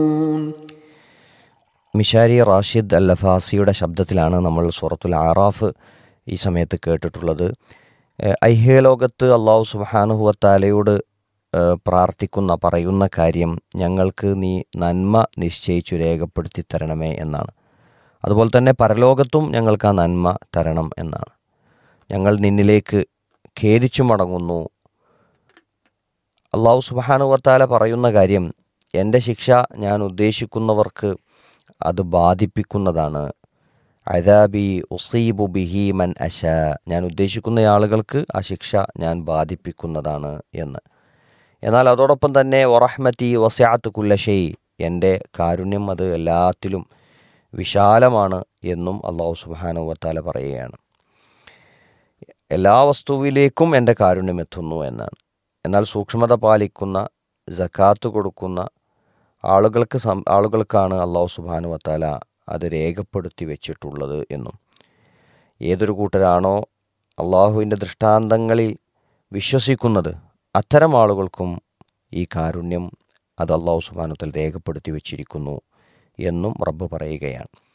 മിഷാരി റാഷിദ് അൽ ലഫാസിയുടെ ശബ്ദത്തിലാണ് നമ്മൾ സൂറത്തുൽ ആറാഫ് ഈ സമയത്ത് കേട്ടിട്ടുള്ളത് ഏഹ് ഐഹ്യലോകത്ത് അള്ളാഹു സുബാനുഹുവത്താലയോട് ഏഹ് പ്രാർത്ഥിക്കുന്ന പറയുന്ന കാര്യം ഞങ്ങൾക്ക് നീ നന്മ നിശ്ചയിച്ചു രേഖപ്പെടുത്തി തരണമേ എന്നാണ് അതുപോലെ തന്നെ പരലോകത്തും ഞങ്ങൾക്ക് ആ നന്മ തരണം എന്നാണ് ഞങ്ങൾ നിന്നിലേക്ക് ഖേദിച്ചു മടങ്ങുന്നു അള്ളാഹു സുബാനുവത്താല പറയുന്ന കാര്യം എൻ്റെ ശിക്ഷ ഞാൻ ഉദ്ദേശിക്കുന്നവർക്ക് അത് ബാധിപ്പിക്കുന്നതാണ് അദാബി ഉസീബു ബിഹി മൻ അശ ഞാൻ ഉദ്ദേശിക്കുന്ന ആളുകൾക്ക് ആ ശിക്ഷ ഞാൻ ബാധിപ്പിക്കുന്നതാണ് എന്ന് എന്നാൽ അതോടൊപ്പം തന്നെ ഒറഹ്മത്തി വസ്യാത്ത് കുല്ലഷൈ എൻ്റെ കാരുണ്യം അത് എല്ലാത്തിലും വിശാലമാണ് എന്നും അള്ളാഹു സുബാനു വത്താല പറയുകയാണ് എല്ലാ വസ്തുവിലേക്കും എൻ്റെ കാരുണ്യം എത്തുന്നു എന്നാണ് എന്നാൽ സൂക്ഷ്മത പാലിക്കുന്ന ജക്കാത്ത് കൊടുക്കുന്ന ആളുകൾക്ക് സം ആളുകൾക്കാണ് അള്ളാഹു സുബാനു വത്താല അത് രേഖപ്പെടുത്തി വെച്ചിട്ടുള്ളത് എന്നും ഏതൊരു കൂട്ടരാണോ അള്ളാഹുവിൻ്റെ ദൃഷ്ടാന്തങ്ങളിൽ വിശ്വസിക്കുന്നത് അത്തരം ആളുകൾക്കും ഈ കാരുണ്യം അത് അള്ളാഹു സുബാനുത്തൽ രേഖപ്പെടുത്തി വെച്ചിരിക്കുന്നു എന്നും റബ്ബ് പറയുകയാണ്